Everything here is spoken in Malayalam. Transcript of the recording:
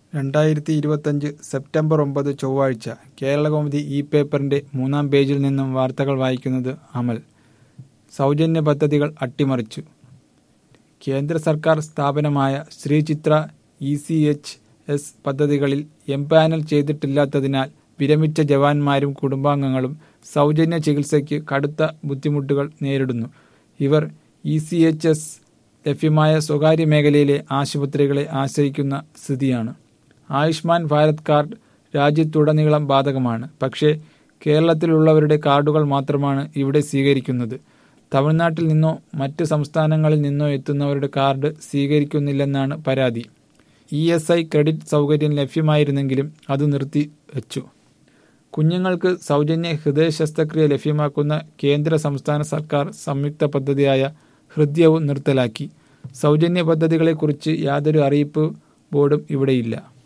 രണ്ടായിരത്തി ഇരുപത്തഞ്ച് സെപ്റ്റംബർ ഒമ്പത് ചൊവ്വാഴ്ച കേരളകൗമുദി ഇ പേപ്പറിന്റെ മൂന്നാം പേജിൽ നിന്നും വാർത്തകൾ വായിക്കുന്നത് അമൽ സൗജന്യ പദ്ധതികൾ അട്ടിമറിച്ചു കേന്ദ്ര സർക്കാർ സ്ഥാപനമായ Sreechitra E C H S പദ്ധതികളിൽ എംപാനൽ ചെയ്തിട്ടില്ലാത്തതിനാൽ വിരമിച്ച ജവാന്മാരും കുടുംബാംഗങ്ങളും സൗജന്യ ചികിത്സയ്ക്ക് കടുത്ത ബുദ്ധിമുട്ടുകൾ നേരിടുന്നു ഇവർ ഇ സി എച്ച് എസ് ലഭ്യമായ സ്വകാര്യ മേഖലയിലെ ആശുപത്രികളെ ആശ്രയിക്കുന്ന സ്ഥിതിയാണ് ആയുഷ്മാൻ ഭാരത് കാർഡ് രാജ്യത്തുടനീളം ബാധകമാണ് പക്ഷേ കേരളത്തിലുള്ളവരുടെ കാർഡുകൾ മാത്രമാണ് ഇവിടെ സ്വീകരിക്കുന്നത് തമിഴ്നാട്ടിൽ നിന്നോ മറ്റ് സംസ്ഥാനങ്ങളിൽ നിന്നോ എത്തുന്നവരുടെ കാർഡ് സ്വീകരിക്കുന്നില്ലെന്നാണ് പരാതി ഇ എസ് ഐ ക്രെഡിറ്റ് സൗകര്യം ലഭ്യമായിരുന്നെങ്കിലും അത് നിർത്തി വച്ചു കുഞ്ഞുങ്ങൾക്ക് സൗജന്യ ഹൃദയ ശസ്ത്രക്രിയ ലഭ്യമാക്കുന്ന കേന്ദ്ര സംസ്ഥാന സർക്കാർ സംയുക്ത പദ്ധതിയായ ഹൃദ്യവും നിർത്തലാക്കി സൗജന്യ പദ്ധതികളെക്കുറിച്ച് യാതൊരു അറിയിപ്പ് ബോർഡും ഇവിടെയില്ല